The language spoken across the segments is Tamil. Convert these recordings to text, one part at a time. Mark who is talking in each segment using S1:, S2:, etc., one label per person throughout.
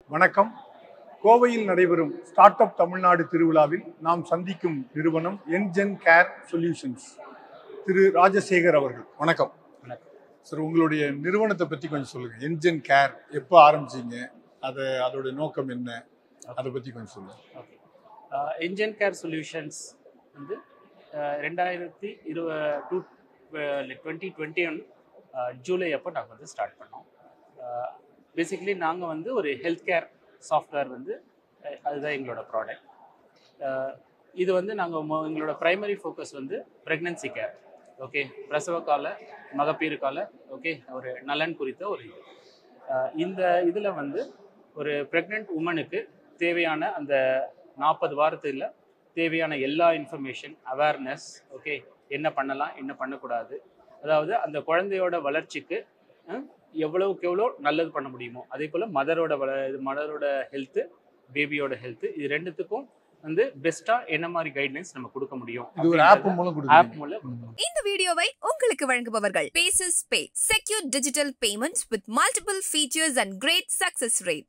S1: வணக்கம் கோவையில் நடைபெறும் ஸ்டார்ட் அப் தமிழ்நாடு திருவிழாவில் நாம் சந்திக்கும் நிறுவனம் என்ஜென் கேர் சொல்யூஷன்ஸ் திரு ராஜசேகர் அவர்கள் வணக்கம்
S2: வணக்கம்.
S1: சார் உங்களுடைய நிறுவனத்தை பற்றி கொஞ்சம் சொல்லுங்க என்ஜென் கேர் எப்போ ஆரம்பிச்சீங்க அது அதோட நோக்கம் என்ன அதை பற்றி கொஞ்சம் சொல்லுங்க
S2: ஓகே என்ஜின் கேர் சொல்யூஷன்ஸ் வந்து அஹ், ரெண்டாயிரத்தி இருவ டூ டுவெண்ட்டி டுவெண்ட்டி ஒன் ஜூலை அப்போ நாங்கள் வந்து ஸ்டார்ட் பண்ணோம் பேசிக்கலி நாங்கள் வந்து ஒரு ஹெல்த் கேர் சாஃப்ட்வேர் வந்து அஹ், அதுதான் எங்களோட ப்ராடக்ட் இது வந்து நாங்கள் எங்களோட ப்ரைமரி ஃபோக்கஸ் வந்து ப்ரெக்னன்சி கேர் ஓகே பிரசவ கால மகப்பேறு கால ஓகே ஒரு நலன் குறித்த ஒரு இது அஹ், இந்த இதில் வந்து ஒரு ப்ரெக்னென்ட் உமனுக்கு தேவையான அந்த நாற்பது வாரத்தில் தேவையான எல்லா இன்ஃபர்மேஷன் அவேர்னஸ் ஓகே என்ன பண்ணலாம் என்ன பண்ணக்கூடாது அதாவது அந்த குழந்தையோட வளர்ச்சிக்கு அஹ், எவ்வளவுக்கு எவ்வளோ நல்லது பண்ண முடியுமோ அதே போல் மதரோட வள மதரோட ஹெல்த்து பேபியோட ஹெல்த்து இது ரெண்டுத்துக்கும் வந்து பெஸ்ட்டாக என்ன மாதிரி கைட்லைன்ஸ் நம்ம கொடுக்க முடியும்
S1: இது ஒரு ஆப் மூலம்
S2: ஆப்
S1: கொடுக்குறீங்க
S2: மூலம்
S3: இந்த வீடியோவை உங்களுக்கு வழங்குபவர்கள் பேசஸ் pay secure digital payments with multiple features and great success rate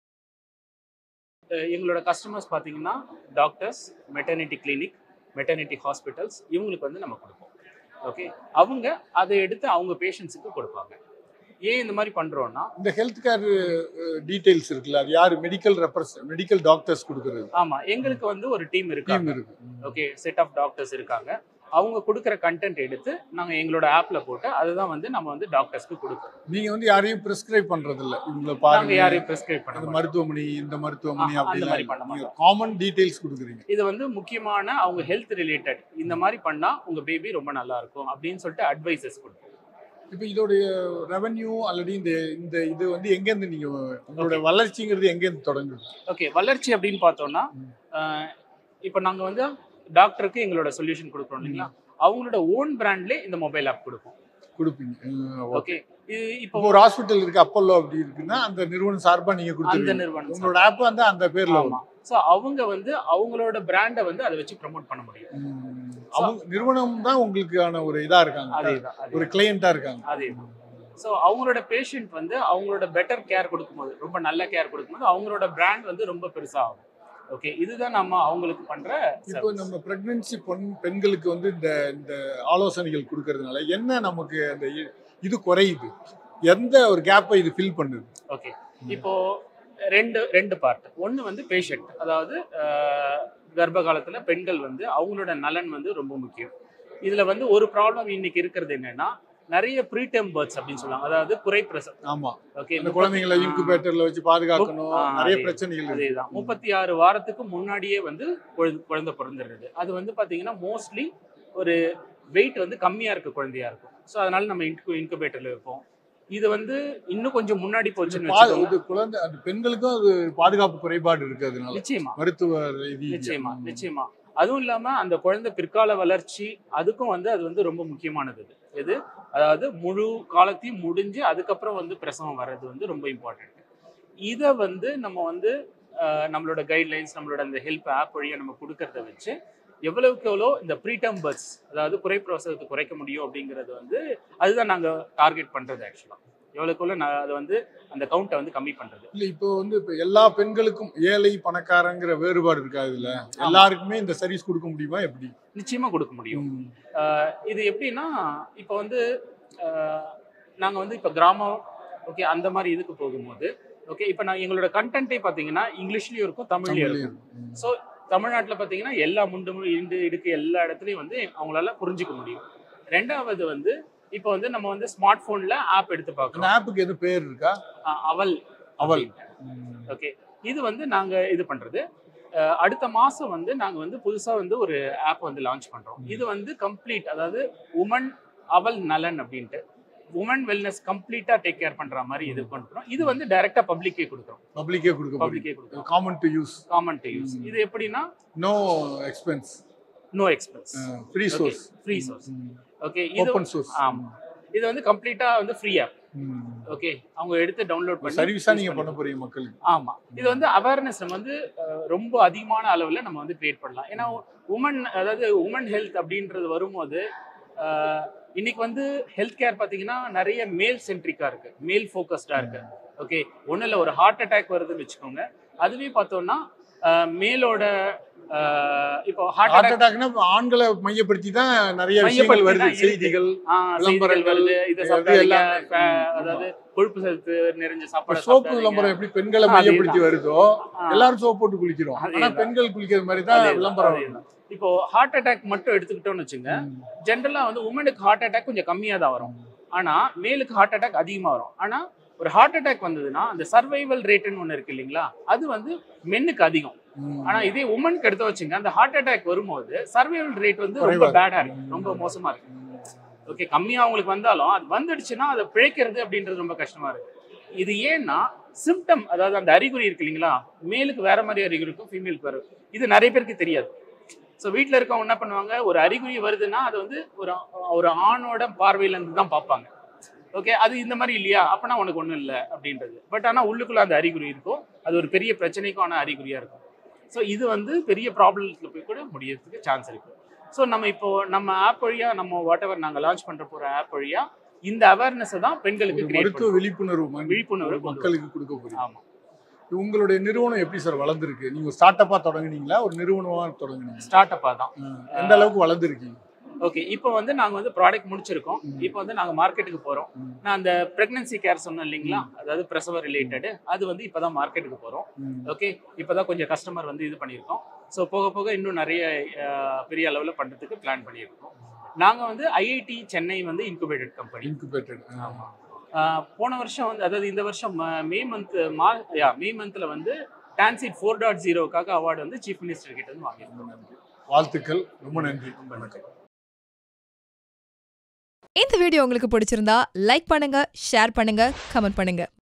S2: அஹ் எங்களோட கஸ்டமர்ஸ் பார்த்தீங்கன்னா doctors maternity clinic maternity hospitals இவங்களுக்கு வந்து நம்ம கொடுப்போம் ஓகே அவங்க அதை எடுத்து அவங்க பேஷண்ட்ஸுக்கு கொடுப்பாங்க ஏன் இந்த மாதிரி பண்ணுறோன்னா
S1: இந்த ஹெல்த் கேர் டீடைல்ஸ் இருக்குல்ல அது யார் மெடிக்கல் ரெப்ரஸ் மெடிக்கல் டாக்டர்ஸ் கொடுக்குறது
S2: ஆமாம் எங்களுக்கு வந்து ஒரு டீம்
S1: டீம்
S2: இருக்காங்க
S1: இருக்கு
S2: ஓகே செட் ஆஃப் டாக்டர்ஸ் இருக்காங்க அவங்க கொடுக்குற கண்டென்ட் எடுத்து நாங்கள் எங்களோட ஆப்பில் போட்டு அதுதான் வந்து நம்ம வந்து டாக்டர்ஸ்க்கு கொடுக்குறோம்
S1: நீங்க வந்து யாரையும் பிரிஸ்கிரைப் பண்றது இல்ல இவங்கள
S2: நாங்கள்
S1: பாருங்க
S2: யாரையும் ப்ரிஸ்கிரைப் பண்ண
S1: அந்த
S2: மாட்டோம்.
S1: மருத்துவமனை இந்த மருத்துவமனை
S2: ஆஹா, அந்த மாதிரி பண்ண
S1: அப்படிலாம்
S2: மாட்டோம்.
S1: காமன் டீடைல்ஸ் கொடுக்குறீங்க
S2: இது வந்து முக்கியமான அவங்க ஹெல்த் ரிலேட்டட் இந்த மாதிரி பண்ணால் உங்கள் பேபி ரொம்ப நல்லா இருக்கும் அப்படின்னு சொல்லிட்டு அட்வைசஸ் கொடுப்போம்
S1: இப்போ இதோடைய ரெவென்யூ அல்லது இந்த இந்த இது வந்து எங்கேருந்து நீங்க உங்களோட வளர்ச்சிங்கிறது எங்கேருந்து தொடங்குது
S2: ஓகே வளர்ச்சி அப்படின்னு பார்த்தோம்னா
S1: ம்.
S2: இப்போ நாங்கள் வந்து டாக்டருக்கு எங்களோட சொல்யூஷன் கொடுக்குறோம் இல்லைங்களா அவங்களோட ஓன் பிராண்ட்லேயே இந்த மொபைல் ஆப் கொடுப்போம்
S1: கொடுப்பீங்க ம், okay.
S2: ஓகே இது இப்போ
S1: இப்போ ஒரு ஹாஸ்பிட்டல் இருக்கு அப்பல்லோ அப்படி இருக்குன்னா அந்த நிறுவனம் சார்பா நீங்க
S2: அந்த
S1: கொடுத்துருவீங்க
S2: நிறுவனம்
S1: உங்களோட ஆப் வந்து அந்த பேர்ல வரும்
S2: ஆமாம் ஸோ அவங்க வந்து அவங்களோட பிராண்டை வந்து அதை வச்சு ப்ரமோட் பண்ண முடியும்
S1: ம். அவங்க நிறுவனம் தான் உங்களுக்கான ஒரு இதா இருக்காங்க
S2: அதே தான்
S1: ஒரு
S2: அதே
S1: கிளையண்டா இருக்காங்க
S2: அதே தான் ஸோ அவங்களோட பேஷண்ட் வந்து அவங்களோட பெட்டர் கேர் கொடுக்கும்போது ரொம்ப நல்ல கேர் கொடுக்கும்போது அவங்களோட பிராண்ட் வந்து ரொம்ப பெருசாகும் ஓகே இதுதான் நம்ம அவங்களுக்கு பண்ற
S1: இப்போ
S2: service.
S1: நம்ம பிரெக்னன்சி பொன் பெண்களுக்கு வந்து இந்த இந்த ஆலோசனைகள் கொடுக்கறதுனால என்ன நமக்கு அந்த இ- இது குறையுது எந்த ஒரு கேப்பை இது ஃபில் பண்ணுது
S2: ஓகே இப்போ ரெண்டு ரெண்டு பார்ட் ஒன்று வந்து பேஷண்ட் அதாவது அஹ், கர்ப்ப காலத்தில் பெண்கள் வந்து அவங்களோட நலன் வந்து ரொம்ப முக்கியம் இதில் வந்து ஒரு ப்ராப்ளம் இன்னைக்கு இருக்கிறது என்னன்னா நிறைய ப்ரீடம் பேர்த்ஸ் அப்படின்னு சொல்லுவாங்க அதாவது குறை பிரசவம்
S1: ஆமா
S2: ஓகே
S1: இந்த குழந்தைங்களை இன்குபேட்டர்ல வச்சு பாதுகாக்கணும்
S2: ஆ,
S1: நிறைய
S2: அதே-
S1: பிரச்சனைகள் இருக்கு
S2: அதேதான் முப்பத்தி ஆறு வாரத்துக்கு முன்னாடியே வந்து குழந்தை குழந்தை பிறந்துடுறது அது வந்து பார்த்தீங்கன்னா மோஸ்ட்லி ஒரு வெயிட் வந்து கம்மியாக இருக்க குழந்தையா இருக்கும் ஸோ அதனால நம்ம இன்கு இன்குபேட்டரில் வைப்போம் இது வந்து இன்னும் கொஞ்சம் முன்னாடி போச்சுன்னு
S1: பா-
S2: வச்சுக்கோங்க.
S1: இது குழந்தை அந்த பெண்களுக்கும் அது பாதுகாப்பு குறைபாடு இருக்கு அதனால
S2: நிச்சயமா
S1: மருத்துவ ரீதியா.
S2: நிச்சயமா நிச்சயமா அதுவும் இல்லாம அந்த குழந்தை பிற்கால வளர்ச்சி அதுக்கும் வந்து அது வந்து ரொம்ப முக்கியமானது இது எது அதாவது முழு காலத்தையும் முடிஞ்சு அதுக்கப்புறம் வந்து பிரசவம் வர்றது வந்து ரொம்ப இம்பார்ட்டன்ட் இதை வந்து நம்ம வந்து அஹ், நம்மளோட கைட்லைன்ஸ் நம்மளோட அந்த ஹெல்ப் ஆப் வழியா நம்ம கொடுக்கறத வச்சு எவ்வளவுக்கு எவ்வளோ இந்த ப்ரீடம் பர்த்ஸ் அதாவது குறை பிரசவத்தை குறைக்க முடியும் அப்படிங்கிறது வந்து அதுதான் நாங்க டார்கெட் பண்றது ஆக்சுவலா எவ்வளவுக்கு எவ்வளோ நான் அதை வந்து அந்த கவுண்ட்டை வந்து கம்மி பண்றது
S1: இல்ல இப்போ வந்து இப்ப எல்லா பெண்களுக்கும் ஏழை பணக்காரங்கிற வேறுபாடு இருக்கா இதுல எல்லாருக்குமே இந்த சர்வீஸ் கொடுக்க முடியுமா எப்படி
S2: நிச்சயமா கொடுக்க முடியும் ஆஹ் இது எப்படின்னா இப்போ வந்து நாங்கள் வந்து இப்போ கிராமம் ஓகே அந்த மாதிரி இதுக்கு போகும்போது ஓகே இப்போ நான் எங்களோட கண்டென்ட்டே பார்த்தீங்கன்னா இங்கிலீஷ்லேயும் இருக்கும் தமிழ்லையும் இருக்கும்
S1: தமிழ்லயும்.
S2: ஸோ தமிழ்நாட்டில் பார்த்தீங்கன்னா எல்லா முண்டு மு- இண்டு இடுக்கு எல்லா இடத்துலையும் வந்து அவங்களால புரிஞ்சுக்க முடியும் ரெண்டாவது வந்து இப்போ வந்து நம்ம வந்து ஸ்மார்ட் ஃபோனில் ஆப் எடுத்து
S1: அந்த
S2: பார்க்கலாம்
S1: ஆப்புக்கு எதுவும் பேர் இருக்கா
S2: அவல்
S1: அவல்.
S2: அப்படின்ட்டு. ஓகே இது வந்து நாங்க இது பண்றது அஹ் அடுத்த மாசம் வந்து நாங்க வந்து புதுசா வந்து ஒரு ஆப் வந்து லான்ச் பண்றோம் இது வந்து கம்ப்ளீட் அதாவது உமன் அவல் நலன் அப்படின்ட்டு உமன் வெல்னஸ் கம்ப்ளீட்டா டேக் கேர் பண்ற மாதிரி இது பண்றோம் இது வந்து டைரக்டா பப்ளிக்கே கொடுக்குறோம்
S1: பப்ளிக்கே கொடுக்க முடியும்
S2: பப்ளிக்கே கொடுக்குறோம்
S1: common to use
S2: common to use
S1: ம்.
S2: இது எப்படின்னா
S1: no expense
S2: no expense
S1: free source
S2: free source okay இது
S1: ஓப்பன் சோர்ஸ்
S2: ஆமா இது வந்து கம்ப்ளீட்டா வந்து ஃப்ரீ ஆப் ஓகே அவங்க எடுத்து டவுன்லோட் பண்ணி
S1: சர்வீஸா
S2: use
S1: நீங்க பண்ண
S2: பண்ணிக்கலாம்.
S1: போறீங்க மக்களுக்கு
S2: ஆமா இது வந்து அவேர்னஸ் நம்ம வந்து அஹ், ரொம்ப அதிகமான அளவுல நம்ம வந்து கிரியேட் பண்ணலாம் ஏன்னா உமன் அதாவது உமன் ஹெல்த் அப்படின்றது வரும்போது ஆஹ் இன்னைக்கு வந்து ஹெல்த் கேர் பார்த்தீங்கன்னா நிறைய மேல் சென்ட்ரிக்காக இருக்கு மேல் ஃபோக்கஸ்டாக இருக்கு ஓகே ஒன்றும் இல்லை ஒரு ஹார்ட் அட்டாக் வருதுன்னு வச்சுக்கோங்க அதுவே பார்த்தோம்னா ஆஹ் மேலோட ஆஹ் இப்போ ஹார்ட்
S1: ஹார்ட்
S2: அட்டாக்
S1: அட்டாக்னா ஆண்களை மையப்படுத்தி தான் நிறைய விஷயங்கள்
S2: மையப்படுத்தி
S1: வருது
S2: தான் இருக்கு.
S1: செய்திகள்
S2: செய்திகள்
S1: விளம்பரங்கள்,
S2: வருது இதை
S1: இது
S2: சாப்பிடாதீங்க
S1: எல்லாமே.
S2: ஃபே- அதாவது கொழுப்பு சத்து நிறைஞ்ச சாப்பாடு
S1: சோப்பு
S2: சாப்பிடாதீங்க.
S1: விளம்பரம் எப்படி பெண்களை
S2: ஆ,
S1: மையப்படுத்தி வருதோ
S2: ஆ.
S1: எல்லாரும் சோப் போட்டு குளிக்கிறோம் ஆனா
S2: அதேதான்.
S1: பெண்கள் குளிக்கிற மாதிரி தான்
S2: அதேதான்,
S1: விளம்பரம்
S2: அதேதான். இப்போ ஹார்ட் அட்டாக் மட்டும் எடுத்துக்கிட்டோம்னு வச்சுங்க ஜென்ரலா வந்து உமனுக்கு ஹார்ட் அட்டாக் கொஞ்சம் கம்மியா தான் வரும் ஆனா மேலுக்கு ஹார்ட் அட்டாக் அதிகமா வரும் ஆனா ஒரு ஹார்ட் அட்டாக் வந்ததுன்னா அந்த சர்வைவல் ரேட்னு ஒன்று இருக்கு இல்லைங்களா அது வந்து மென்னுக்கு அதிகம்
S1: ம்.
S2: ஆனா இதே உமனுக்கு எடுத்து வச்சுங்க அந்த ஹார்ட் அட்டாக் வரும்போது சர்வைவல் ரேட் வந்து ரொம்ப
S1: குறைவா
S2: பேடா இருக்கு ரொம்ப மோசமா இருக்கு ஓகே கம்மியா அவங்களுக்கு வந்தாலும் அது வந்துடுச்சுன்னா அதை பிழைக்கிறது அப்படின்றது ரொம்ப கஷ்டமா இருக்கு இது ஏன்னா சிம்டம் அதாவது அந்த அறிகுறி இருக்கு இல்லைங்களா மேலுக்கு வேற மாதிரி அறிகுறி இருக்கும் ஃபீமேலுக்கு வேற இது நிறைய பேருக்கு தெரியாது ஸோ வீட்டில் இருக்கவங்க என்ன பண்ணுவாங்க ஒரு அறிகுறி வருதுன்னா அது வந்து ஒரு ஒரு ஆணோட பார்வையில இருந்து தான் பார்ப்பாங்க ஓகே அது இந்த மாதிரி இல்லையா அப்பனா உனக்கு ஒன்றும் இல்லை அப்படின்றது பட் ஆனால் உள்ளுக்குள்ள அந்த அறிகுறி இருக்கும் அது ஒரு பெரிய பிரச்சனைக்கான அறிகுறியா இருக்கும் ஸோ இது வந்து பெரிய ப்ராப்ளத்தில் போய் கூட முடியறதுக்கு சான்ஸ் இருக்கு ஸோ நம்ம இப்போ நம்ம ஆப் வழியா நம்ம வாட் எவர் நாங்கள் லான்ச் பண்ற போற ஆப் வழியா இந்த அவேர்னஸை தான் பெண்களுக்கு
S1: ஒரு
S2: கிரியேட்
S1: மருத்துவ விழிப்புணர்வு மாதிரி
S2: விழிப்புணர்வு கொண்டு
S1: மக்களுக்கு கொடுக்க போறீங்க
S2: ஆமா
S1: உங்களுடைய நிறுவனம் எப்படி சார் வளர்ந்துருக்கு நீங்க ஸ்டார்ட் அப்பா தொடங்குனீங்களா ஒரு நிறுவனமா தொடங்குனீங்க
S2: ஸ்டார்ட் அப்பா தான்
S1: எந்த அளவுக்கு வளர்ந்துருக்கீங்க
S2: ஓகே இப்போ வந்து நாங்க வந்து ப்ராடக்ட் முடிச்சிருக்கோம்
S1: ம்.
S2: இப்போ வந்து நாங்க மார்க்கெட்டுக்கு போறோம்
S1: ம்.
S2: நான் அந்த பிரெக்னன்சி கேர் சொன்னேன் இல்லைங்களா அதாவது பிரசவ ரிலேட்டடு அது வந்து இப்பதான் மார்க்கெட்டுக்கு போறோம்
S1: ம்.
S2: ஓகே இப்பதான் கொஞ்சம் கஸ்டமர் வந்து இது பண்ணியிருக்கோம் ஸோ போக போக இன்னும் நிறைய அஹ், பெரிய அளவில் பண்றதுக்கு பிளான் பண்ணியிருக்கோம் நாங்க வந்து ஐஐடி சென்னை வந்து இன்குபேட்டட் கம்பெனி
S1: இன்குபேட்டட்
S2: போன வருஷம் வந்து அதாவது இந்த வருஷம் ம- மே மந்த் மா யா மே மந்த்ல வந்து டான்சிட் ஃபோர் டாட் ஜீரோக்காக அவார்டு வந்து சீஃப் மினிஸ்டர் கிட்ட இருந்து வாங்கியிருக்கோம்
S1: வாழ்த்துக்கள் ரொம்ப நன்றி வணக்கம்
S4: இந்த வீடியோ உங்களுக்கு பிடிச்சிருந்தா லைக் பண்ணுங்க ஷேர் பண்ணுங்க கமெண்ட் பண்ணுங்க